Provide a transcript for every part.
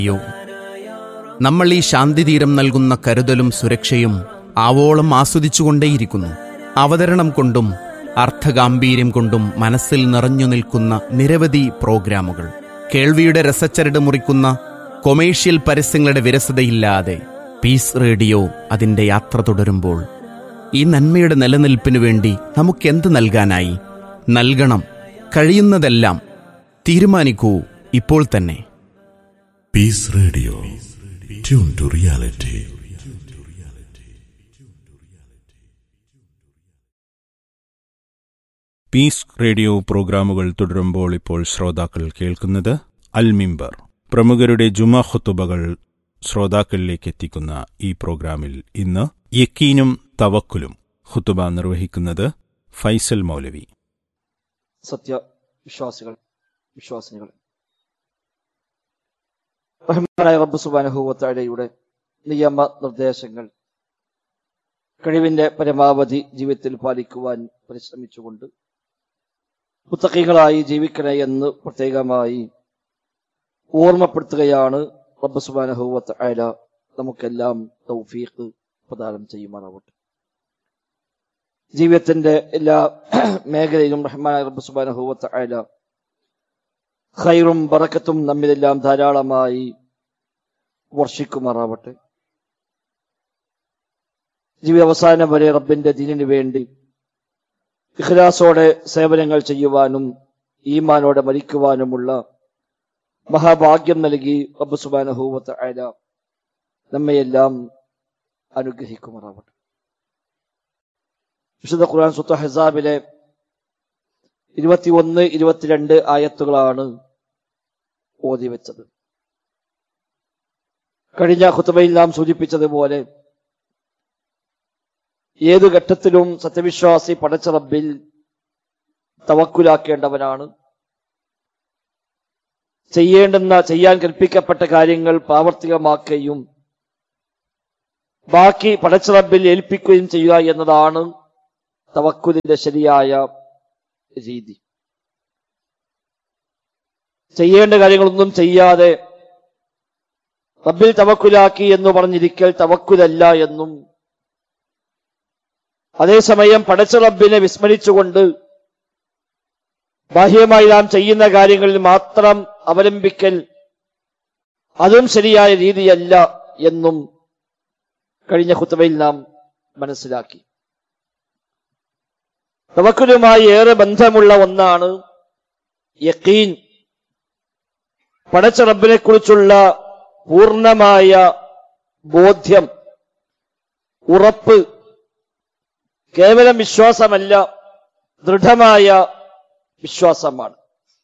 അയ്യോ നമ്മൾ ഈ ശാന്തിതീരം നൽകുന്ന കരുതലും സുരക്ഷയും ആവോളം ആസ്വദിച്ചുകൊണ്ടേയിരിക്കുന്നു അവതരണം കൊണ്ടും അർത്ഥഗാംഭീര്യം കൊണ്ടും മനസ്സിൽ നിറഞ്ഞു നിൽക്കുന്ന നിരവധി പ്രോഗ്രാമുകൾ കേൾവിയുടെ രസച്ചരട് മുറിക്കുന്ന കൊമേഴ്ഷ്യൽ പരസ്യങ്ങളുടെ വിരസതയില്ലാതെ പീസ് റേഡിയോ അതിന്റെ യാത്ര തുടരുമ്പോൾ ഈ നന്മയുടെ നിലനിൽപ്പിനു വേണ്ടി നമുക്കെന്ത് നൽകാനായി നൽകണം കഴിയുന്നതെല്ലാം തീരുമാനിക്കൂ ഇപ്പോൾ തന്നെ peace radio tune to reality peace radio പ്രോഗ്രാമുകൾ തുടരുമ്പോൾ ഇപ്പോൾ ശ്രോതാക്കൾ കേൾക്കുന്നത് അൽ മിമ്പർ പ്രമുഖരുടെ ജുമാ ഖുത്തുബകൾ ശ്രോതാക്കളിലേക്ക് എത്തിക്കുന്ന ഈ പ്രോഗ്രാമിൽ ഇന്ന് യക്കീനും തവക്കുലും ഖുത്തുബ നിർവഹിക്കുന്നത് ഫൈസൽ മൗലവി സത്യവിശ്വാസികൾ വിശ്വാസിനികൾ റഹ്മാനായ റബ്ബ് സുബാനഹുവത്താഴയുടെ നിയമ നിർദ്ദേശങ്ങൾ കഴിവിന്റെ പരമാവധി ജീവിതത്തിൽ പാലിക്കുവാൻ പരിശ്രമിച്ചുകൊണ്ട് മുത്തക്കികളായി ജീവിക്കണേ എന്ന് പ്രത്യേകമായി ഓർമ്മപ്പെടുത്തുകയാണ് റബ്ബ് സുബാനഹുവത്തായ നമുക്കെല്ലാം തൗഫീഖ് പ്രദാനം ചെയ്യുമാറാവട്ടെ ജീവിതത്തിന്റെ എല്ലാ മേഖലയിലും റഹ്മാനായ റബ്ബ് സുബാനഹുവത്തായ ഖൈറും ബറക്കത്തും നമ്മിലെല്ലാം ധാരാളമായി വർഷിക്കുമാറാവട്ടെ ജീവിതാവസാനം വരെ റബ്ബിന്റെ ദീനിനു വേണ്ടി ഇഖ്ലാസോടെ സേവനങ്ങൾ ചെയ്യുവാനും ഈമാനോടെ മരിക്കുവാനുമുള്ള മഹാഭാഗ്യം നൽകി റബ്ബ് സുബാനഹൂവത്ത് അയല നമ്മയെല്ലാം അനുഗ്രഹിക്കുമാറാവട്ടെ വിശുദ്ധ ഖുർആൻ സുത്ത ഹസാബിലെ ഇരുപത്തിയൊന്ന് ഇരുപത്തിരണ്ട് ആയത്തുകളാണ് ഓതി വെച്ചത് കഴിഞ്ഞ ഖുത്തുബയിൽ നാം സൂചിപ്പിച്ചതുപോലെ ഏതു ഘട്ടത്തിലും സത്യവിശ്വാസി പടച്ച റബ്ബിൽ തവക്കുലാക്കേണ്ടവനാണ് ചെയ്യേണ്ടുന്ന ചെയ്യാൻ കൽപ്പിക്കപ്പെട്ട കാര്യങ്ങൾ പ്രാവർത്തികമാക്കുകയും ബാക്കി പടച്ച റബ്ബിൽ ഏൽപ്പിക്കുകയും ചെയ്യുക എന്നതാണ് തവക്കുലിന്റെ ശരിയായ രീതി ചെയ്യേണ്ട കാര്യങ്ങളൊന്നും ചെയ്യാതെ റബ്ബിൽ തവക്കുലാക്കി എന്ന് പറഞ്ഞിരിക്കൽ തവക്കുലല്ല എന്നും അതേസമയം പടച്ച റബ്ബിനെ വിസ്മരിച്ചുകൊണ്ട് ബാഹ്യമായി നാം ചെയ്യുന്ന കാര്യങ്ങളിൽ മാത്രം അവലംബിക്കൽ അതും ശരിയായ രീതിയല്ല എന്നും കഴിഞ്ഞ കുത്തവയിൽ നാം മനസ്സിലാക്കി തവക്കുലുമായി ഏറെ ബന്ധമുള്ള ഒന്നാണ് യക്കീൻ പടച്ച റബ്ബിനെ കുറിച്ചുള്ള പൂർണ്ണമായ ബോധ്യം ഉറപ്പ് കേവലം വിശ്വാസമല്ല ദൃഢമായ വിശ്വാസമാണ്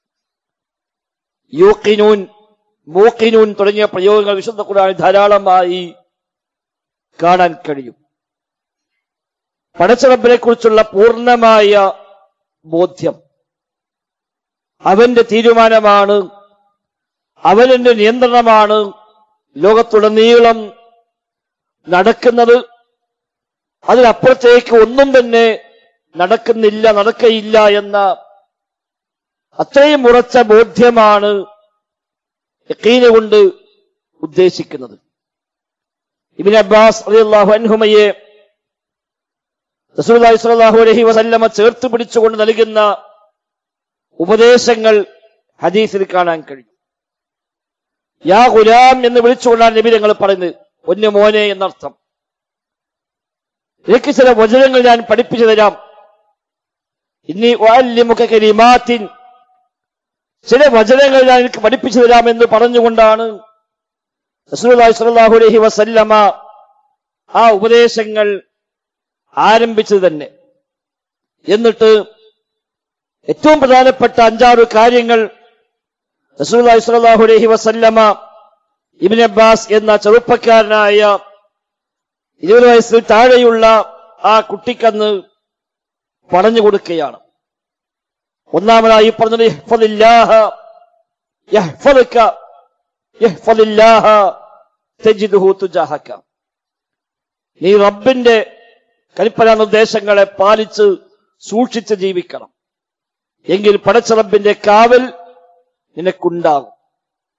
യൂക്കിനൂൻ മൂക്കിനൂൻ തുടങ്ങിയ പ്രയോഗങ്ങൾ വിശുദ്ധ ഖുർആനിൽ ധാരാളമായി കാണാൻ കഴിയും പടച്ചറബിനെ കുറിച്ചുള്ള പൂർണ്ണമായ ബോധ്യം അവന്റെ തീരുമാനമാണ് അവന്റെ നിയന്ത്രണമാണ് ലോകത്തുടനീളം നടക്കുന്നത് അതിനപ്പുറത്തേക്ക് ഒന്നും തന്നെ നടക്കുന്നില്ല നടക്കയില്ല എന്ന അത്രയും ഉറച്ച ബോധ്യമാണ് യക്കീന കൊണ്ട് ഉദ്ദേശിക്കുന്നത് ഇബിൻ അബ്ബാസ് അലിയല്ലാഹു അൻഹുമയെ റസൂലുള്ളാഹി സ്വല്ലല്ലാഹു അലൈഹി വസല്ലമ ചേർത്ത് പിടിച്ചുകൊണ്ട് നൽകുന്ന ഉപദേശങ്ങൾ ഹദീസിൽ കാണാൻ കഴിയും യാ ഗുലാം എന്ന് വിളിച്ചുകൊണ്ടാണ് നബി ഞങ്ങൾ പറയുന്നത് ഒന്നു മോനെ എന്നർത്ഥം എനിക്ക് ചില വചനങ്ങൾ ഞാൻ പഠിപ്പിച്ചു തരാം ഇനി വാല്യമുഖ കരിമാത്തിൻ ചില വചനങ്ങൾ ഞാൻ എനിക്ക് പഠിപ്പിച്ചു തരാം എന്ന് പറഞ്ഞുകൊണ്ടാണ് റസൂലുള്ളാഹി സ്വല്ലല്ലാഹു അലൈഹി വസല്ലമ ആ ഉപദേശങ്ങൾ ആരംഭിച്ചത് തന്നെ എന്നിട്ട് ഏറ്റവും പ്രധാനപ്പെട്ട അഞ്ചാറ് കാര്യങ്ങൾ റസൂലുള്ളാഹി സ്വല്ലല്ലാഹു അലൈഹി വസല്ലമ ഇബ്നു അബ്ബാസ് എന്ന ചെറുപ്പക്കാരനായ ഇരുപത് വയസ്സിൽ താഴെയുള്ള ആ കുട്ടിക്കന്ന് പറഞ്ഞു കൊടുക്കുകയാണ് ഒന്നാമതായി പറഞ്ഞത് ഇഹ്ഫദില്ലാഹ യഹ്ഫദുക യഹ്ഫദില്ലാഹ തജിദുഹു തുജാഹക നീ റബ്ബിന്റെ കൽപ്പനാ നിർദ്ദേശങ്ങളെ പാലിച്ച് സൂക്ഷിച്ച് ജീവിക്കണം എങ്കിൽ പടച്ച റബ്ബിന്റെ കാവൽ നിനക്കുണ്ടാകും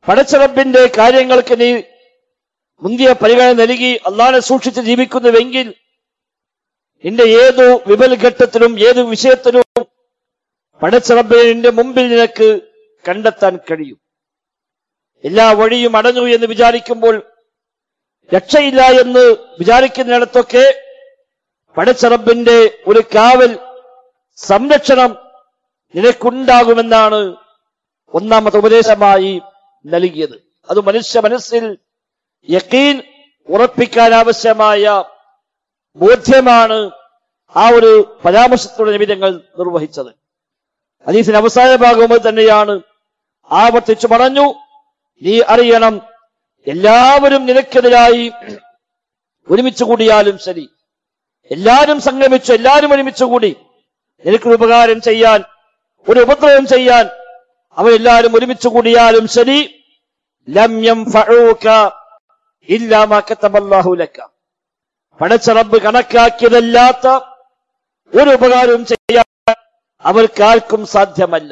പടച്ചറബിന്റെ കാര്യങ്ങൾക്ക് നീ മുന്തിയ പരിഗണന നൽകി അള്ളാനെ സൂക്ഷിച്ച് ജീവിക്കുന്നുവെങ്കിൽ നിന്റെ ഏതു വിപൽഘട്ടത്തിലും ഏതു വിഷയത്തിലും പടച്ചറബിനെ നിന്റെ മുമ്പിൽ നിനക്ക് കണ്ടെത്താൻ കഴിയും എല്ലാ വഴിയും അടഞ്ഞു എന്ന് വിചാരിക്കുമ്പോൾ രക്ഷയില്ല എന്ന് വിചാരിക്കുന്നിടത്തൊക്കെ പടച്ചറബിന്റെ ഒരു കാവൽ സംരക്ഷണം നിനക്കുണ്ടാകുമെന്നാണ് ഒന്നാമത്തെ ഉപദേശമായി നൽകിയത് അത് മനുഷ്യ മനസ്സിൽ യക്കീൻ ഉറപ്പിക്കാൻ ആവശ്യമായ ബോധ്യമാണ് ആ ഒരു പരാമർശത്തോടെ നിമിതങ്ങൾ നിർവഹിച്ചത് ഹദീസിന്റെ അവസാന ഭാഗവും തന്നെയാണ് ആവർത്തിച്ചു പറഞ്ഞു നീ അറിയണം എല്ലാവരും നിനക്കെതിരായി ഒരുമിച്ച് കൂടിയാലും ശരി എല്ലാവരും സംഗമിച്ചു എല്ലാവരും ഒരുമിച്ച് കൂടി നിനക്കൊരു ഉപകാരം ചെയ്യാൻ ഒരു ഉപദ്രവം ചെയ്യാൻ അവരെല്ലാവരും ഒരുമിച്ച് കൂടിയാലും ശരി ലമ്യം ഇല്ലാമാക്കത്തമല്ലാഹുലക്ക പടച്ച റബ്ബ് കണക്കാക്കിയതല്ലാത്ത ഒരു ഉപകാരവും ചെയ്യാൻ അവർക്കാർക്കും സാധ്യമല്ല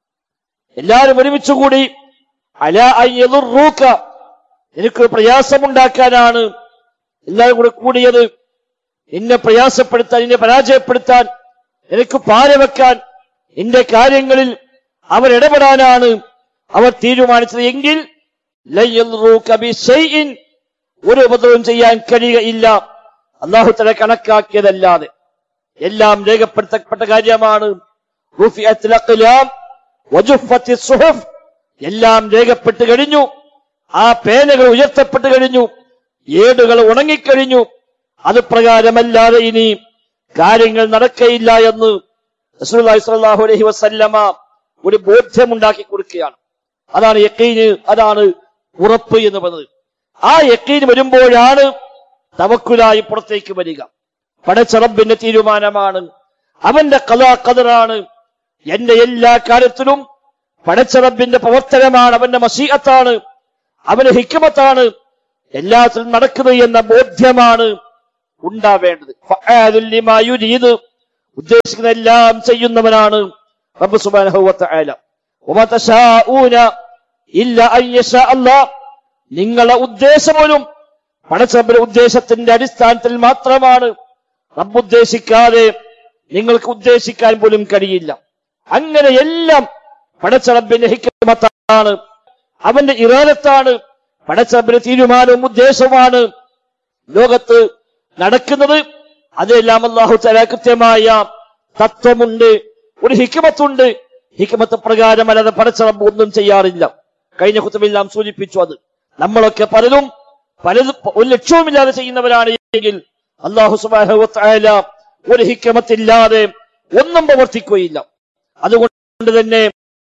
എല്ലാവരും ഒരുമിച്ച് കൂടി അല അയ്യതുറൂക്ക നിനക്ക് പ്രയാസമുണ്ടാക്കാനാണ് എല്ലാവരും കൂടെ കൂടിയത് നിന്നെ പ്രയാസപ്പെടുത്താൻ നിന്നെ പരാജയപ്പെടുത്താൻ നിനക്ക് പാരവെക്കാൻ നിന്റെ കാര്യങ്ങളിൽ അവരിടപെടാനാണ് അവർ തീരുമാനിച്ചത് എങ്കിൽ ലയ്യദ്റൂക ബിശൈഇൻ ഒരു ഉപദ്രവം ചെയ്യാൻ കഴിയുകയില്ല അള്ളാഹു തല കണക്കാക്കിയതല്ലാതെ എല്ലാം രേഖപ്പെടുത്തപ്പെട്ട കാര്യമാണ് റുഫിഅത്തുൽ അഖ്ലാം വജുഫത്തിസ് സുഹുഫ് എല്ലാം രേഖപ്പെട്ട് കഴിഞ്ഞു ആ പേനകൾ ഉയർത്തപ്പെട്ട് കഴിഞ്ഞു ഏടുകൾ ഉണങ്ങിക്കഴിഞ്ഞു അത് പ്രകാരമല്ലാതെ ഇനി കാര്യങ്ങൾ നടക്കയില്ല എന്ന് റസൂലുള്ളാഹി സ്വല്ലല്ലാഹു അലൈഹി വസല്ലമ ഒരു ബോധ്യമുണ്ടാക്കി കൊടുക്കുകയാണ് അതാണ് യക്കീന് അതാണ് ഉറപ്പ് എന്ന് പറയുന്നത് ആ യക്കീന് വരുമ്പോഴാണ് തവക്കുലായി പുറത്തേക്ക് വരിക പടച്ചറബിന്റെ തീരുമാനമാണ് അവന്റെ കഥാ കതറാണ് എന്റെ എല്ലാ കാര്യത്തിലും പടച്ചറബിന്റെ പ്രവർത്തനമാണ് അവന്റെ മസീഅത്താണ് അവന്റെ ഹിക്കമത്താണ് എല്ലാത്തിലും നടക്കുന്നത് എന്ന ബോധ്യമാണ് ഉണ്ടാവേണ്ടത് ഫഅാലുൽ ലിമാ യുരീദ് ഉദ്ദേശിക്കുന്ന എല്ലാം ചെയ്യുന്നവനാണ് റബ്ബ് സുബ്ഹാനഹു വ തആല വമാ തശാഊന ഇല്ല അൻ യശാ അല്ലാഹ് നിങ്ങളുടെ ഉദ്ദേശം പോലും പടച്ചറബിന്റെ ഉദ്ദേശത്തിന്റെ അടിസ്ഥാനത്തിൽ മാത്രമാണ് റബ്ബ് ഉദ്ദേശിക്കാതെ നിങ്ങൾക്ക് ഉദ്ദേശിക്കാൻ പോലും കഴിയില്ല അങ്ങനെ എല്ലാം പടച്ചറബിന്റെ ഹിക്കമത്താണ് അവന്റെ ഇറാനത്താണ് പടച്ചറബിന്റെ തീരുമാനവും ഉദ്ദേശവുമാണ് ലോകത്ത് നടക്കുന്നത് അതെല്ലാം അള്ളാഹു തല കൃത്യമായ തത്വമുണ്ട് ഒരു ഹിക്കമത്തുണ്ട് ഹിക്കമത്ത് പ്രകാരം അല്ലാതെ പടച്ചറബ് ഒന്നും ചെയ്യാറില്ല കഴിഞ്ഞ കുത്തമെല്ലാം സൂചിപ്പിച്ചു അത് നമ്മളൊക്കെ പലരും പലതും ഒരു ലക്ഷ്യവുമില്ലാതെ ചെയ്യുന്നവരാണ് എങ്കിൽ അള്ളാഹു സുബാഹുല ഒരു ഹിക്കമത്തില്ലാതെ ഒന്നും പ്രവർത്തിക്കുകയില്ല അതുകൊണ്ട് തന്നെ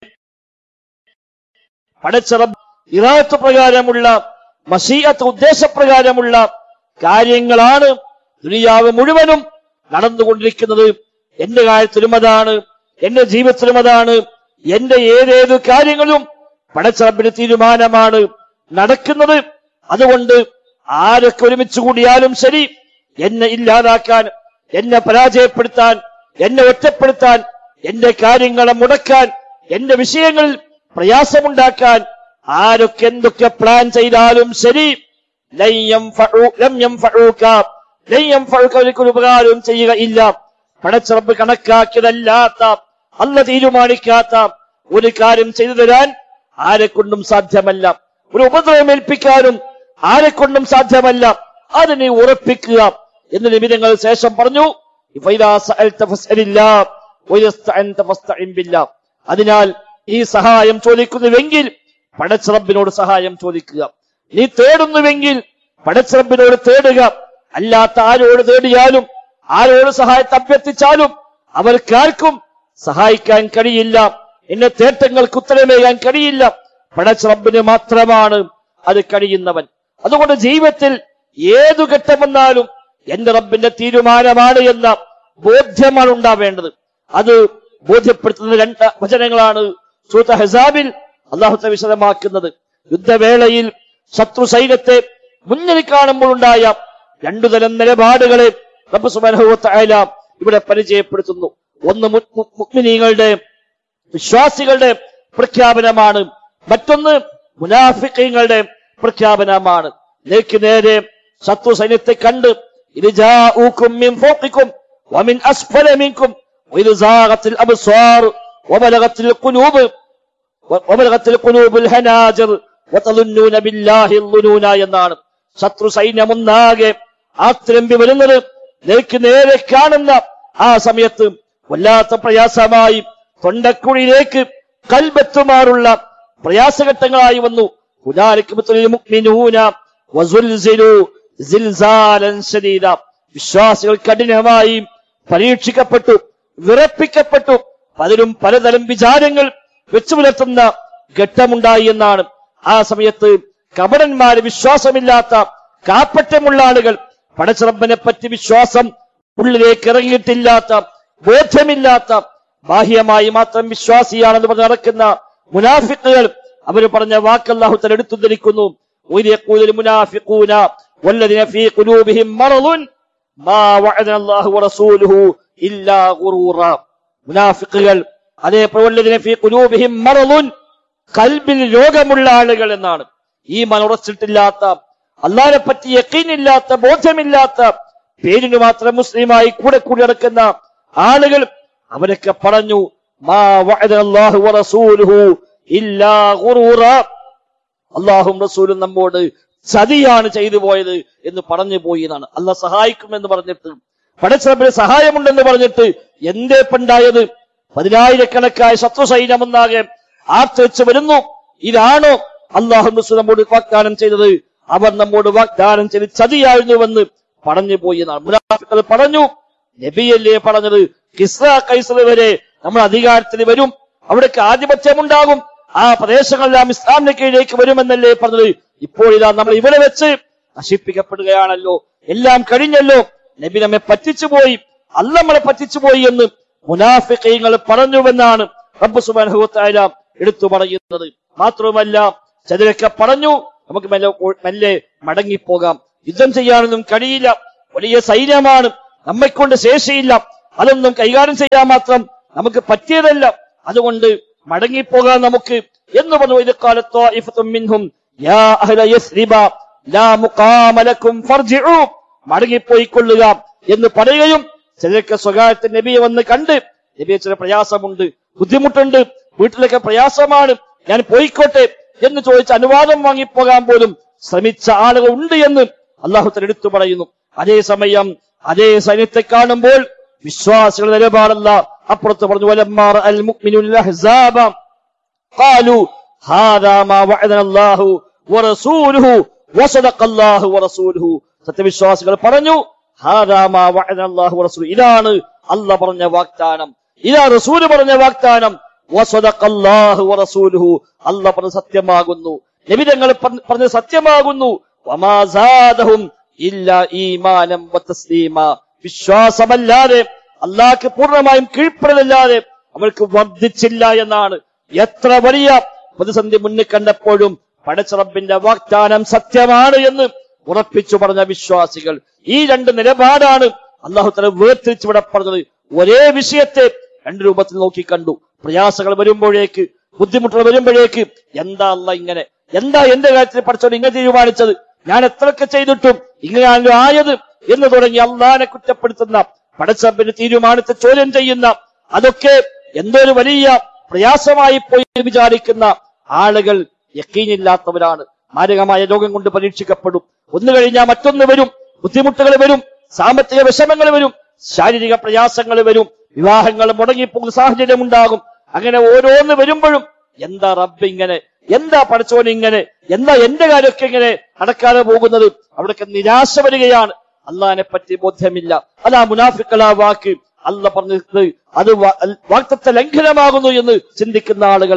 പടച്ചറബ് ഇറാത്ത് പ്രകാരമുള്ള മസീയത്ത് ഉദ്ദേശപ്രകാരമുള്ള കാര്യങ്ങളാണ് ദുനിയാവ് മുഴുവനും നടന്നുകൊണ്ടിരിക്കുന്നത് എന്റെ കാര്യത്തിലും അതാണ് എന്റെ ജീവിതത്തിലും അതാണ് എന്റെ ഏതേത് കാര്യങ്ങളും പടച്ചറബിന്റെ തീരുമാനമാണ് നടക്കുന്നത് അതുകൊണ്ട് ആരൊക്കെ ഒരുമിച്ച് കൂടിയാലും ശരി എന്നെ ഇല്ലാതാക്കാൻ എന്നെ പരാജയപ്പെടുത്താൻ എന്നെ ഒറ്റപ്പെടുത്താൻ എന്റെ കാര്യങ്ങളെ മുടക്കാൻ എന്റെ വിഷയങ്ങളിൽ പ്രയാസമുണ്ടാക്കാൻ ആരൊക്കെ എന്തൊക്കെ പ്ലാൻ ചെയ്താലും ശരി ലൻ യൻഫഉ- ലം യൻഫഉക. ലൻ യൻഫഉക ഒരിക്കലും ഉപകാരവും ചെയ്യുകയില്ല പടച്ചറബ് കണക്കാക്കിയതല്ലാത്ത അല്ല തീരുമാനിക്കാത്ത ഒരു കാര്യം ചെയ്തു തരാൻ ആരെക്കൊണ്ടും സാധ്യമല്ല ഒരു ഉപദ്രവം ഏൽപ്പിക്കാനും ആരെക്കൊണ്ടും സാധ്യമല്ല അത് നീ ഉറപ്പിക്കുക എന്ന് നിമിതങ്ങൾ ശേഷം പറഞ്ഞു "ഫൈദാ സഅൽത ഫസ്അലില്ലാ, വഇദസ്തഅൻത ഫസ്തഇൻ ബില്ലാ." അതിനാൽ ഈ സഹായം ചോദിക്കുന്നുവെങ്കിൽ പടച്ചറബിനോട് സഹായം ചോദിക്കുക നീ തേടുന്നുവെങ്കിൽ പടച്ചറബിനോട് തേടുക അല്ലാത്ത ആരോട് തേടിയാലും ആരോട് സഹായത്തെ അഭ്യർത്ഥിച്ചാലും അവർക്കാർക്കും സഹായിക്കാൻ കഴിയില്ല എന്നെ തേട്ടങ്ങൾക്ക് ഉത്തരമേകാൻ കഴിയില്ല പടച്ചറബിന് മാത്രമാണ് അത് കഴിയുന്നവൻ അതുകൊണ്ട് ജീവിതത്തിൽ ഏതു ഘട്ടമെന്നാലും എന്റെ റബ്ബിന്റെ തീരുമാനമാണ് എന്ന ബോധ്യമാണ് ഉണ്ടാവേണ്ടത് അത് ബോധ്യപ്പെടുത്തുന്ന രണ്ട് വചനങ്ങളാണ് സൂത്ത ഹസാബിൽ അള്ളാഹുത്തെ വിശദമാക്കുന്നത് യുദ്ധവേളയിൽ ശത്രു സൈന്യത്തെ മുന്നിൽ കാണുമ്പോൾ ഉണ്ടായ രണ്ടു തരം നിലപാടുകളെ റബ്ബ് സുബാനഹുവല ഇവിടെ പരിചയപ്പെടുത്തുന്നു ഒന്ന് മു- മു- മുഅ്മിനീങ്ങളുടെ വിശ്വാസികളുടെ പ്രഖ്യാപനമാണ് മറ്റൊന്ന് മുനാഫിക്കങ്ങളുടെ പ്രഖ്യാപനമാണ് നേക്ക് നേരെ ശത്രു സൈന്യത്തെ കണ്ട് ഇത് ജാഊക്കും മിൻ ഫൗഖിക്കും വമിൻ അസ്ഫല മിൻകും وإذ زاغت الأبصار وبلغت القلوب وبلغت القلوب الهناجر وتظنون بالله الظنون എന്നാണ് ശത്രു സൈന്യമൊന്നാകെ ആത്രമ്പി വരുന്നത് നേർക്ക് നേരെ കാണുന്ന ആ സമയത്ത് വല്ലാത്ത പ്രയാസമായി തൊണ്ടക്കുഴിയിലേക്ക് കൽബെത്തുമാറുള്ള പ്രയാസഘട്ടങ്ങളായി വന്നു ഹുനാലിക്കുബത്തുൽ മുഅ്മിനൂന വസുൽസിലു സിൽസാലൻ ശദീദ വിശ്വാസികൾ കഠിനമായി പരീക്ഷിക്കപ്പെട്ടു വിറപ്പിക്കപ്പെട്ടു പലരും പലതരം വിചാരങ്ങൾ വെച്ചു പുലർത്തുന്ന ഘട്ടമുണ്ടായി എന്നാണ് ആ സമയത്ത് കപടന്മാര് വിശ്വാസമില്ലാത്ത കാപ്പറ്റമുള്ള ആളുകൾ പടച്ചിറമ്പനെ പറ്റി വിശ്വാസം ഉള്ളിലേക്ക് ഇറങ്ങിയിട്ടില്ലാത്ത ബോധ്യമില്ലാത്ത ബാഹ്യമായി മാത്രം വിശ്വാസിയാണെന്ന് പറഞ്ഞ് നടക്കുന്ന മുനാഫിക്കുകൾ അവർ പറഞ്ഞ വാക്കല്ലാഹു തല എടുത്തുദ്ധരിക്കുന്നു മുനാഫിഖൂന والذين في قلوبهم مرض ما وعدنا الله ورسوله إلا غرورا മുനാഫിക്കുകൾ അതേപോലെ والذين في قلوبهم مرض കൽബിൽ രോഗമുള്ള ആളുകൾ എന്നാണ് ഈ മനുറച്ചിട്ടില്ലാത്ത അള്ളാഹിനെ പറ്റി യക്കീനില്ലാത്ത ബോധ്യമില്ലാത്ത പേരിന് മാത്രം മുസ്ലിമായി കൂടെ കൂടി നടക്കുന്ന ആളുകൾ അവരൊക്കെ പറഞ്ഞു മാ വഅദല്ലാഹു വറസൂലുഹു ഇല്ലാ ഗുറൂറ അള്ളാഹും റസൂലും നമ്മോട് ചതിയാണ് ചെയ്തു പോയത് എന്ന് പറഞ്ഞു പോയി എന്നാണ് അല്ല സഹായിക്കുമെന്ന് പറഞ്ഞിട്ട് പടച്ചിറപ്പിന് സഹായമുണ്ടെന്ന് പറഞ്ഞിട്ട് എന്തേ പണ്ടായത് പതിനായിരക്കണക്കായ ശത്രു സൈന്യമെന്നാകെ ആർത്തിച്ച് വരുന്നു ഇതാണോ അള്ളാഹു റസൂൽ നമ്മോട് വാഗ്ദാനം ചെയ്തത് അവർ നമ്മോട് വാഗ്ദാനം ചെയ്ത് ചതിയായിരുന്നുവെന്ന് പറഞ്ഞു പോയി എന്നാണ് മുനാഫിക്കുകൾ പറഞ്ഞു നബിയല്ലേ പറഞ്ഞത് കിസ്ര കൈസർ വരെ നമ്മൾ അധികാരത്തിൽ വരും അവിടേക്ക് ആധിപത്യമുണ്ടാകും ആ പ്രദേശങ്ങളെല്ലാം ഇസ്ലാമിന്റെ കീഴിലേക്ക് വരുമെന്നല്ലേ പറഞ്ഞത് ഇപ്പോൾ ഇതാ നമ്മൾ ഇവിടെ വെച്ച് നശിപ്പിക്കപ്പെടുകയാണല്ലോ എല്ലാം കഴിഞ്ഞല്ലോ നബി നമ്മെ പറ്റിച്ചുപോയി അല്ല നമ്മളെ പറ്റിച്ചുപോയി എന്ന് മുനാഫിക്കങ്ങൾ പറഞ്ഞുവെന്നാണ് റബ്ബ് സുബാനുഭവത്തായ എടുത്തു പറയുന്നത് മാത്രവുമല്ല ചിലരൊക്കെ പറഞ്ഞു നമുക്ക് മെല്ലെ മെല്ലെ മടങ്ങിപ്പോകാം യുദ്ധം ചെയ്യാനൊന്നും കഴിയില്ല വലിയ സൈന്യമാണ് നമ്മെക്കൊണ്ട് ശേഷിയില്ല അതൊന്നും കൈകാര്യം ചെയ്യാൻ മാത്രം നമുക്ക് പറ്റിയതല്ല അതുകൊണ്ട് മടങ്ങിപ്പോകാൻ നമുക്ക് എന്ന് പറഞ്ഞു ഇത് കാലത്തോ മിൻഹും യാ അഹ്ല യസ്രിബ ലാ മുഖാമ ലക്കും ഫർജിഉ മടങ്ങിപ്പോയിക്കൊള്ളുക എന്ന് പറയുകയും ചിലർക്ക് സ്വകാര്യത്തിൽ നബിയെ വന്ന് കണ്ട് നബിയെ ചില പ്രയാസമുണ്ട് ബുദ്ധിമുട്ടുണ്ട് വീട്ടിലൊക്കെ പ്രയാസമാണ് ഞാൻ പോയിക്കോട്ടെ എന്ന് ചോദിച്ച് അനുവാദം വാങ്ങിപ്പോകാൻ പോലും ശ്രമിച്ച ആളുകൾ ഉണ്ട് എന്ന് അള്ളാഹുത്തൽ എടുത്തു പറയുന്നു അതേസമയം അതേ സൈന്യത്തെ കാണുമ്പോൾ വിശ്വാസികളുടെ നിലപാടല്ല അപ്പുറത്ത് പറഞ്ഞു വലമ്മാർ അൽ മുഅ്മിനുൽ അഹ്സാബ قالوا هذا ما وعدنا الله ورسوله وصدق الله ورسوله സത്യവിശ്വാസികൾ പറഞ്ഞു هذا ما وعدنا الله ورسوله ഇതാണ് അല്ലാഹ് പറഞ്ഞ വാഗ്ദാനം ഇതാ റസൂൽ പറഞ്ഞ വാഗ്ദാനം وصدق الله ورسوله അല്ലാഹ് പറഞ്ഞ സത്യമാകുന്നു നബി തങ്ങൾ പറഞ്ഞ സത്യമാകുന്നു വമാ സാദഹും ഇല്ല ഈമാനം വതസ്ലീമ വിശ്വാസമല്ലാതെ അള്ളാഹ്ക്ക് പൂർണ്ണമായും കീഴ്പ്പെടലല്ലാതെ അവർക്ക് വർദ്ധിച്ചില്ല എന്നാണ് എത്ര വലിയ പ്രതിസന്ധി മുന്നിൽ കണ്ടപ്പോഴും പടച്ചറബിന്റെ വാഗ്ദാനം സത്യമാണ് എന്ന് ഉറപ്പിച്ചു പറഞ്ഞ വിശ്വാസികൾ ഈ രണ്ട് നിലപാടാണ് അള്ളാഹു തല വേർതിരിച്ചു ഇവിടെ പറഞ്ഞത് ഒരേ വിഷയത്തെ രണ്ട് രൂപത്തിൽ നോക്കി കണ്ടു പ്രയാസങ്ങൾ വരുമ്പോഴേക്ക് ബുദ്ധിമുട്ടുകൾ വരുമ്പോഴേക്ക് എന്താ അല്ല ഇങ്ങനെ എന്താ എന്റെ കാര്യത്തിൽ പഠിച്ചോണ്ട് ഇങ്ങനെ തീരുമാനിച്ചത് ഞാൻ എത്രയൊക്കെ ചെയ്തിട്ടും ഇങ്ങനെയാണല്ലോ ആയത് എന്ന് തുടങ്ങി അള്ളാനെ കുറ്റപ്പെടുത്തുന്ന പടച്ചബിന്റെ തീരുമാനത്തെ ചോദ്യം ചെയ്യുന്ന അതൊക്കെ എന്തോ ഒരു വലിയ പ്രയാസമായി പോയി എന്ന് വിചാരിക്കുന്ന ആളുകൾ യക്കീനില്ലാത്തവരാണ് മാരകമായ രോഗം കൊണ്ട് പരീക്ഷിക്കപ്പെടും ഒന്ന് കഴിഞ്ഞാൽ മറ്റൊന്ന് വരും ബുദ്ധിമുട്ടുകൾ വരും സാമ്പത്തിക വിഷമങ്ങൾ വരും ശാരീരിക പ്രയാസങ്ങൾ വരും വിവാഹങ്ങൾ മുടങ്ങിപ്പോകുന്ന സാഹചര്യം ഉണ്ടാകും അങ്ങനെ ഓരോന്ന് വരുമ്പോഴും എന്താ റബ്ബ് ഇങ്ങനെ എന്താ പഠിച്ചോൻ ഇങ്ങനെ എന്താ എന്റെ കാര്യമൊക്കെ ഇങ്ങനെ നടക്കാതെ പോകുന്നത് അവിടൊക്കെ നിരാശ വരികയാണ് അള്ളഹാനെ പറ്റി ബോധ്യമില്ല അതാ മുനാഫിക്കല വാക്ക് അല്ല പറഞ്ഞത് അത് വാക്തത്വ ലംഘനമാകുന്നു എന്ന് ചിന്തിക്കുന്ന ആളുകൾ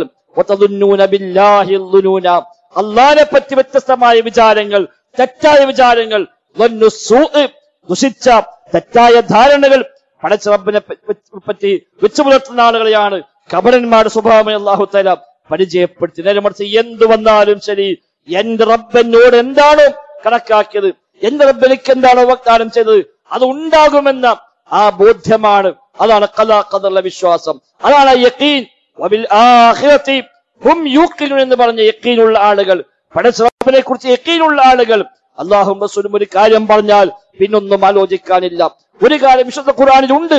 അള്ളഹാനെ പറ്റി വ്യത്യസ്തമായ വിചാരങ്ങൾ തെറ്റായ വിചാരങ്ങൾ ദുഷിച്ച തെറ്റായ ധാരണകൾ പടച്ച റബ്ബിനെ പറ്റി വെച്ചു പുലർത്തുന്ന ആളുകളെയാണ് കപടന്മാരുടെ സ്വഭാവം അള്ളാഹു തല പരിചയപ്പെടുത്തി നേരെ മറിച്ച് എന്ത് വന്നാലും ശരി എന്റെ റബ്ബനോട് എന്താണോ കണക്കാക്കിയത് എന്റെ റബ്ബ് എനിക്ക് എന്താണോ വാഗ്ദാനം ചെയ്തത് അത് ഉണ്ടാകുമെന്ന ആ ബോധ്യമാണ് അതാണ് കലാ കഥുള്ള വിശ്വാസം അതാണ് യക്കീൻ വബിൽ ആഖിറതി ഹും യൂക്കിനു എന്ന് പറഞ്ഞ യക്കീനുള്ള ആളുകൾ പടച്ചറപ്പിനെ കുറിച്ച് യക്കീനുള്ള ആളുകൾ അള്ളാഹും റസൂലും ഒരു കാര്യം പറഞ്ഞാൽ പിന്നൊന്നും ആലോചിക്കാനില്ല ഒരു കാര്യം വിശുദ്ധ ഖുറാനിലുണ്ട്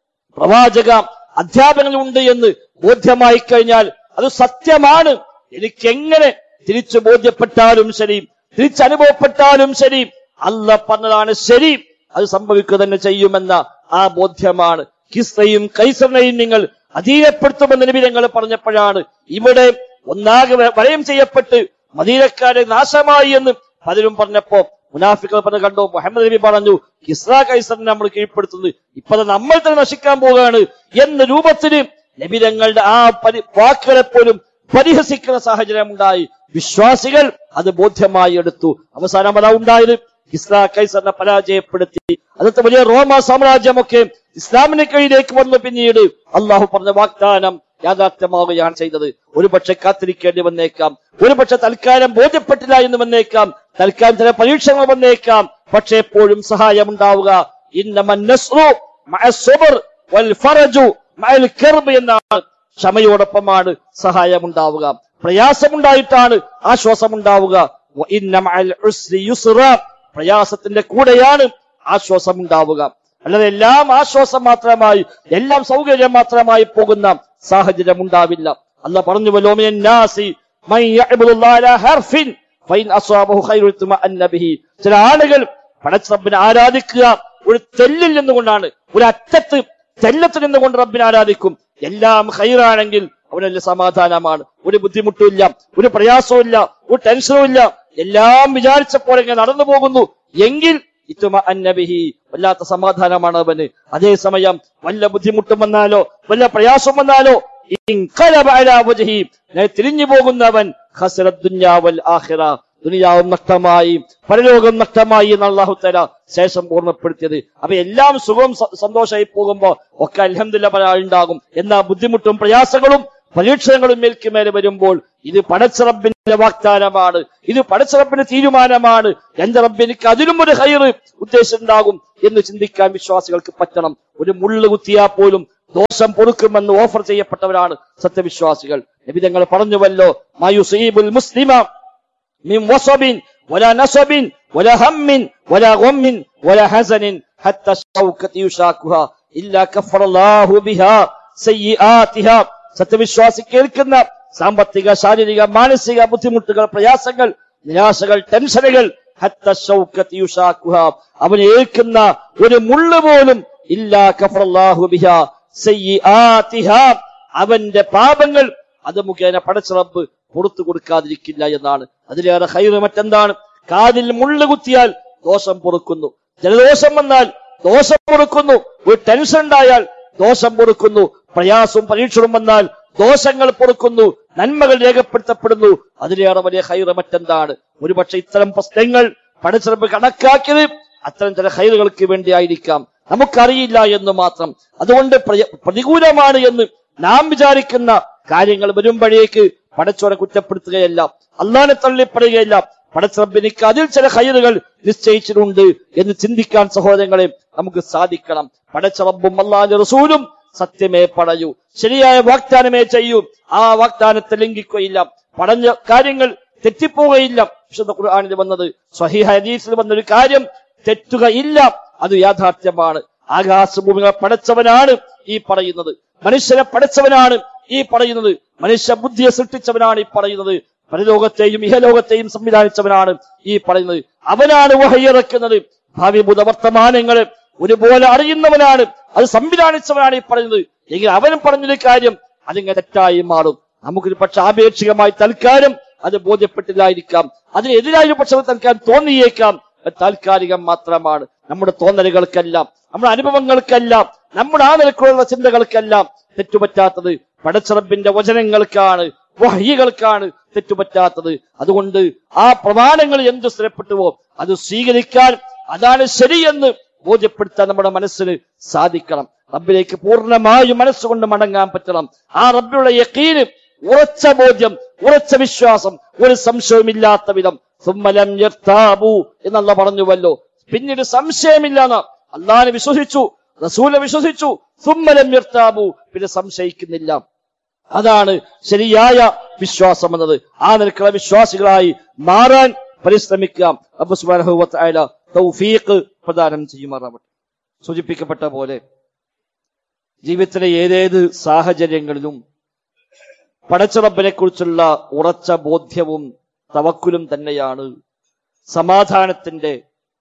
പ്രവാചക അധ്യാപനങ്ങളുണ്ട് എന്ന് ബോധ്യമായി കഴിഞ്ഞാൽ അത് സത്യമാണ് എനിക്ക് എങ്ങനെ തിരിച്ചു ബോധ്യപ്പെട്ടാലും ശരി തിരിച്ചനുഭവപ്പെട്ടാലും ശരി അല്ല പറഞ്ഞതാണ് ശരി അത് സംഭവിക്കുക തന്നെ ചെയ്യുമെന്ന ആ ബോധ്യമാണ് കിസ്സയും കൈസറിനെയും നിങ്ങൾ അധീനപ്പെടുത്തുമെന്ന് നിബിധങ്ങൾ പറഞ്ഞപ്പോഴാണ് ഇവിടെ ഒന്നാകെ വ- വലയം ചെയ്യപ്പെട്ട് മദീനക്കാരെ നാശമായി എന്ന് പലരും പറഞ്ഞപ്പോ മുനാഫികൾ പറഞ്ഞ കണ്ടു മുഹമ്മദ് നബി പറഞ്ഞു കിസ്ര കൈസറിനെ നമ്മൾ കീഴ്പ്പെടുത്തുന്നത് ഇപ്പൊ അത് നമ്മൾ തന്നെ നശിക്കാൻ പോവുകയാണ് എന്ന രൂപത്തിന് നബിരങ്ങളുടെ ആ പരി വാക്കുകളെ പോലും പരിഹസിക്കുന്ന സാഹചര്യം ഉണ്ടായി വിശ്വാസികൾ അത് ബോധ്യമായി എടുത്തു അവസാനം അതാ ഉണ്ടായത് കിസ്ര കൈസറിനെ പരാജയപ്പെടുത്തി അന്നത്തെ വലിയ റോമ സാമ്രാജ്യമൊക്കെ ഇസ്ലാമിന് കീഴിലേക്ക് വന്നു പിന്നീട് അള്ളാഹു പറഞ്ഞ വാഗ്ദാനം യാഥാർത്ഥ്യമാവുകയാണ് ചെയ്തത് ഒരുപക്ഷെ കാത്തിരിക്കേണ്ടി വന്നേക്കാം ഒരുപക്ഷെ തൽക്കാലം ബോധ്യപ്പെട്ടില്ല എന്ന് വന്നേക്കാം തൽക്കാലം ചില പരീക്ഷകൾ വന്നേക്കാം പക്ഷെ എപ്പോഴും സഹായം ഉണ്ടാവുക ഇന്നമൻ നസ്റു മഅ സ്വബർ വൽ ഫറജു മഅൽ കർബ് എന്നാണ് ക്ഷമയോടൊപ്പമാണ് സഹായം ഉണ്ടാവുക പ്രയാസമുണ്ടായിട്ടാണ് ആശ്വാസം ഉണ്ടാവുക വ ഇന്ന മഅൽ ഉസ്രി യുസ്റ പ്രയാസത്തിന്റെ കൂടെയാണ് ആശ്വാസം ഉണ്ടാവുക അല്ലാതെ എല്ലാം ആശ്വാസം മാത്രമായി എല്ലാം സൗകര്യം മാത്രമായി പോകുന്ന സാഹചര്യം ഉണ്ടാവില്ല അല്ല പറഞ്ഞുവല്ലോ മിനൻ നാസി മൻ യഅ്ബുദുല്ലാഹ അലാ ഹർഫിൻ ഫൈൻ അസ്വാബഹു ഖൈറു തുമഅന്ന ബിഹി ചില ആളുകൾ പടച്ച റബ്ബിനെ ആരാധിക്കുക ഒരു തെല്ലിൽ നിന്നുകൊണ്ടാണ് ഒരു അറ്റത്ത് തെല്ലത്ത് നിന്നുകൊണ്ട് റബ്ബിനെ ആരാധിക്കും എല്ലാം ഹൈറാണെങ്കിൽ അവനല്ല സമാധാനമാണ് ഒരു ബുദ്ധിമുട്ടുമില്ല ഒരു പ്രയാസവും ഇല്ല ഒരു ടെൻഷനും ഇല്ല എല്ലാം വിചാരിച്ച പോലെ ഇങ്ങനെ നടന്നു പോകുന്നു എങ്കിൽ ഇത്തുമ അന്നബിഹി വല്ലാത്ത സമാധാനമാണ് അവന് അതേസമയം വല്ല ബുദ്ധിമുട്ടും വന്നാലോ വല്ല പ്രയാസം വന്നാലോ ഇൻഖലബ അലാ വജ്ഹി നേരെ തിരിഞ്ഞു പോകുന്നവൻ ഖസറത് ദുനിയാ വൽ ആഖിറ ദുനിയാവും നഷ്ടമായി പരലോകം നഷ്ടമായി എന്ന് അള്ളാഹു തല ശേഷം ഓർമ്മപ്പെടുത്തിയത് അപ്പൊ എല്ലാം സുഖവും സ- സന്തോഷമായി പോകുമ്പോ ഒക്കെ അലഹമില്ല പല ഉണ്ടാകും എന്നാ ബുദ്ധിമുട്ടും പ്രയാസങ്ങളും പരീക്ഷണങ്ങളും മേൽക്ക് മേലെ വരുമ്പോൾ ഇത് പടച്ചറബിന്റെ വാഗ്ദാനമാണ് ഇത് പടച്ചറബിന്റെ തീരുമാനമാണ് എന്റെ റബ്ബ് എനിക്ക് അതിലും ഒരു ഹൈറ് ഉദ്ദേശമുണ്ടാകും എന്ന് ചിന്തിക്കാൻ വിശ്വാസികൾക്ക് പറ്റണം ഒരു മുള്ളു കുത്തിയാ പോലും ദോഷം പൊറുക്കുമെന്ന് ഓഫർ ചെയ്യപ്പെട്ടവരാണ് സത്യവിശ്വാസികൾ നബിതങ്ങൾ പറഞ്ഞുവല്ലോ മായുസീബുൽ മുസ്ലിമ من وصب ولا نصب ولا هم ولا غم ولا حزن حتى الشوكة يشاكها إلا كفر الله بها سيئاتها സത്യവിശ്വാസി കേൾക്കുന്ന സാമ്പത്തിക ശാരീരിക മാനസിക ബുദ്ധിമുട്ടുകൾ പ്രയാസങ്ങൾ നിരാശകൾ ടെൻഷനുകൾ ഹത്ത ശൗക്കത്ത് യുഷാക്കുഹ അവൻ ഏൽക്കുന്ന ഒരു മുള്ളു പോലും ഇല്ലാ കഫറല്ലാഹു ബിഹ സയ്യിആതിഹ അവന്റെ പാപങ്ങൾ അത് മുഖേന പടച്ചിറപ്പ് പുറത്തു കൊടുക്കാതിരിക്കില്ല എന്നാണ് അതിലേറെ ഹൈറ് മറ്റെന്താണ് കാതിൽ മുള്ളു കുത്തിയാൽ ദോഷം പൊറുക്കുന്നു ജലദോഷം വന്നാൽ ദോഷം പൊറുക്കുന്നു ഒരു ടെൻഷൻ ഉണ്ടായാൽ ദോഷം പൊറുക്കുന്നു പ്രയാസവും പരീക്ഷണവും വന്നാൽ ദോഷങ്ങൾ പൊറുക്കുന്നു നന്മകൾ രേഖപ്പെടുത്തപ്പെടുന്നു അതിലേറെ വലിയ ഹൈറ് മറ്റെന്താണ് ഒരുപക്ഷെ ഇത്തരം പ്രശ്നങ്ങൾ പടച്ചിറപ്പ് കണക്കാക്കിയത് അത്തരം ചില ഹൈറുകൾക്ക് വേണ്ടിയായിരിക്കാം നമുക്കറിയില്ല എന്ന് മാത്രം അതുകൊണ്ട് പ്രയ- പ്രതികൂലമാണ് എന്ന് നാം വിചാരിക്കുന്ന കാര്യങ്ങൾ വരുമ്പോഴേക്ക് പടച്ചോരെ കുറ്റപ്പെടുത്തുകയല്ല അള്ളാനെ തള്ളിപ്പെടുകയല്ല പടച്ചറബിനിക്ക് അതിൽ ചില ഹൈറുകൾ നിശ്ചയിച്ചിട്ടുണ്ട് എന്ന് ചിന്തിക്കാൻ സഹോദരങ്ങളെ നമുക്ക് സാധിക്കണം പടച്ചറബും അള്ളാന്റെ റസൂലും സത്യമേ പറയൂ ശരിയായ വാഗ്ദാനമേ ചെയ്യൂ ആ വാഗ്ദാനത്തെ ലംഘിക്കുകയില്ല പറഞ്ഞ കാര്യങ്ങൾ തെറ്റിപ്പോവുകയില്ല വിശുദ്ധ ഖുർആാനിൽ വന്നത് സ്വഹീഹ ഹദീസിൽ വന്നൊരു കാര്യം തെറ്റുകയില്ല അത് യാഥാർത്ഥ്യമാണ് ആകാശഭൂമികളെ പടച്ചവനാണ് ഈ പറയുന്നത് മനുഷ്യനെ പടച്ചവനാണ് ഈ പറയുന്നത് മനുഷ്യ ബുദ്ധിയെ സൃഷ്ടിച്ചവനാണ് ഈ പറയുന്നത് പരലോകത്തെയും ഇഹലോകത്തെയും സംവിധാനിച്ചവനാണ് ഈ പറയുന്നത് അവനാണ് വഹയിറക്കുന്നത് ഭാവി ഭൂത വർത്തമാനങ്ങള് ഒരുപോലെ അറിയുന്നവനാണ് അത് സംവിധാനിച്ചവനാണ് ഈ പറയുന്നത് എങ്കിൽ അവനും പറഞ്ഞൊരു കാര്യം അതിങ്ങനെ തെറ്റായി മാറും നമുക്കൊരു പക്ഷെ ആപേക്ഷികമായി തൽക്കാലം അത് ബോധ്യപ്പെട്ടില്ലായിരിക്കാം അതിനെതിരായ പക്ഷെ തൽക്കാലം തോന്നിയേക്കാം അത് താൽക്കാലികം മാത്രമാണ് നമ്മുടെ തോന്നലുകൾക്കെല്ലാം നമ്മുടെ അനുഭവങ്ങൾക്കെല്ലാം നമ്മുടെ ആ നിലക്കുള്ള ചിന്തകൾക്കെല്ലാം തെറ്റുപറ്റാത്തത് പടച്ചിറപ്പിന്റെ വചനങ്ങൾക്കാണ് വഹികൾക്കാണ് തെറ്റുപറ്റാത്തത് അതുകൊണ്ട് ആ പ്രമാണങ്ങൾ എന്ത് സ്ഥിരപ്പെട്ടുവോ അത് സ്വീകരിക്കാൻ അതാണ് ശരിയെന്ന് ബോധ്യപ്പെടുത്താൻ നമ്മുടെ മനസ്സിന് സാധിക്കണം റബ്ബിലേക്ക് പൂർണ്ണമായും മനസ്സുകൊണ്ട് മടങ്ങാൻ പറ്റണം ആ റബ്ബിലുള്ള യക്കീന് ഉറച്ച ബോധ്യം ഉറച്ച വിശ്വാസം ഒരു സംശയമില്ലാത്ത വിധം സുമ്മലം യർത്താബു എന്നുള്ള പറഞ്ഞുവല്ലോ പിന്നീട് സംശയമില്ലാന്ന് അള്ളാനെ വിശ്വസിച്ചു റസൂലെ വിശ്വസിച്ചു സുമ്മലം യർത്താബു പിന്നെ സംശയിക്കുന്നില്ല അതാണ് ശരിയായ വിശ്വാസം എന്നത് ആ നിലക്കുള്ള വിശ്വാസികളായി മാറാൻ പരിശ്രമിക്കാം അബ്ബു സുബ്ഹാനഹു വ തആല തൗഫീഖ് പ്രദാനം ചെയ്യുമാറാവട്ടെ സൂചിപ്പിക്കപ്പെട്ട പോലെ ജീവിതത്തിലെ ഏതേത് സാഹചര്യങ്ങളിലും പടച്ചറബിനെ കുറിച്ചുള്ള ഉറച്ച ബോധ്യവും തവക്കുലും തന്നെയാണ് സമാധാനത്തിന്റെ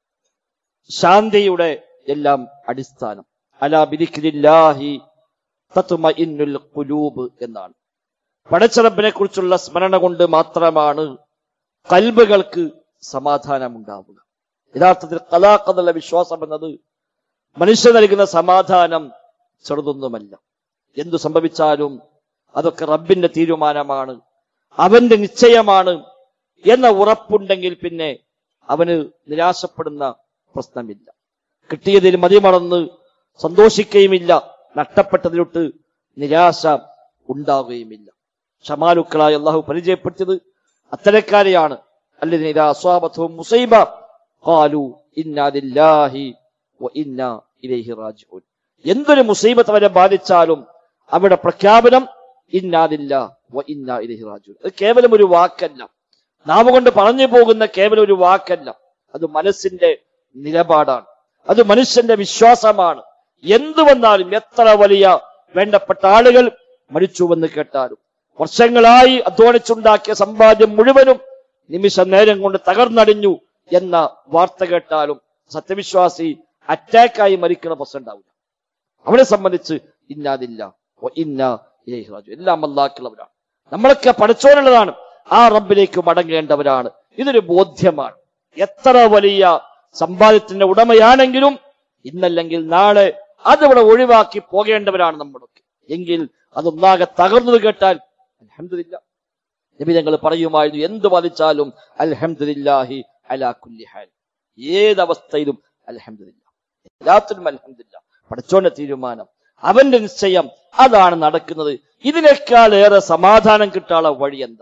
ശാന്തിയുടെ എല്ലാം അടിസ്ഥാനം അലാ ബിദിക്രില്ലാഹി തത്മഇന്നുൽ ഖുലൂബ് എന്നാണ് പടച്ചറബിനെ കുറിച്ചുള്ള സ്മരണ കൊണ്ട് മാത്രമാണ് കൽബുകൾക്ക് സമാധാനമുണ്ടാവുക യഥാർത്ഥത്തിൽ കലാക്കഥയുള്ള വിശ്വാസം എന്നത് മനുഷ്യ നൽകുന്ന സമാധാനം ചെറുതൊന്നുമല്ല എന്തു സംഭവിച്ചാലും അതൊക്കെ റബ്ബിന്റെ തീരുമാനമാണ് അവന്റെ നിശ്ചയമാണ് എന്ന ഉറപ്പുണ്ടെങ്കിൽ പിന്നെ അവന് നിരാശപ്പെടുന്ന പ്രശ്നമില്ല കിട്ടിയതിൽ മതിമറന്ന് സന്തോഷിക്കുകയുമില്ല നഷ്ടപ്പെട്ടതിലൊട്ട് നിരാശ ഉണ്ടാവുകയുമില്ല ഷമാലുക്കളായി അള്ളാഹു പരിചയപ്പെടുത്തിയത് അത്തരക്കാരെയാണ് അല്ലെങ്കിൽ ഇതാ അസ്വാബത്വം മുസൈബ ഖാലു ഇന്നാ ലില്ലാഹി വ ഇന്നാ ഇലൈഹി റാജിഊൻ എന്തൊരു മുസീബത്ത് അവരെ ബാധിച്ചാലും അവിടെ പ്രഖ്യാപനം ഇന്നാദില്ല വ ഇന്നാ ഇലൈഹി റാജിഊൻ അത് കേവലം ഒരു വാക്കല്ല നാമ കൊണ്ട് പറഞ്ഞു പോകുന്ന കേവലം ഒരു വാക്കല്ല അത് മനസ്സിന്റെ നിലപാടാണ് അത് മനുഷ്യന്റെ വിശ്വാസമാണ് എന്തു വന്നാലും എത്ര വലിയ വേണ്ടപ്പെട്ട ആളുകൾ മരിച്ചുവെന്ന് കേട്ടാലും വർഷങ്ങളായി അധ്വാനിച്ചുണ്ടാക്കിയ സമ്പാദ്യം മുഴുവനും നിമിഷ നേരം കൊണ്ട് തകർന്നടിഞ്ഞു എന്ന വാർത്ത കേട്ടാലും സത്യവിശ്വാസി അറ്റാക്കായി മരിക്കുന്ന പ്രശ്നം ഉണ്ടാവില്ല അവനെ സംബന്ധിച്ച് ഇന്നാതില്ല വ ഇന്നാ ഇലൈഹി റാജിഊൻ. എല്ലാം അല്ലാഹുള്ളവരാണ് നമ്മളൊക്കെ പഠിച്ചോനുള്ളതാണ് ആ റബ്ബിലേക്ക് മടങ്ങേണ്ടവരാണ് ഇതൊരു ബോധ്യമാണ് എത്ര വലിയ സമ്പാദ്യത്തിന്റെ ഉടമയാണെങ്കിലും ഇന്നല്ലെങ്കിൽ നാളെ അതിവിടെ ഒഴിവാക്കി പോകേണ്ടവരാണ് നമ്മളൊക്കെ എങ്കിൽ അതൊന്നാകെ തകർന്നത് കേട്ടാൽ അൽഹംദുലില്ല നബി ഞങ്ങൾ പറയുമായിരുന്നു എന്ത് ബാധിച്ചാലും അൽഹംദുലില്ലാഹി അലാ കുല്ലി ഹാൽ ഏതവസ്ഥയിലും അൽഹംദുലില്ല എല്ലാത്തിനും അൽഹംദുലില്ല പഠിച്ചോന്റെ തീരുമാനം അവന്റെ നിശ്ചയം അതാണ് നടക്കുന്നത് ഇതിനേക്കാൾ ഏറെ സമാധാനം കിട്ടാനുള്ള വഴി എന്താ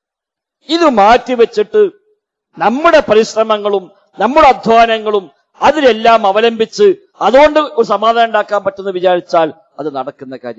ഇത് മാറ്റിവെച്ചിട്ട് നമ്മുടെ പരിശ്രമങ്ങളും നമ്മുടെ അധ്വാനങ്ങളും അതിലെല്ലാം അവലംബിച്ച് അതുകൊണ്ട് ഒരു സമാധാനം ഉണ്ടാക്കാൻ പറ്റുമെന്ന് വിചാരിച്ചാൽ അത് നടക്കുന്ന കാര്യം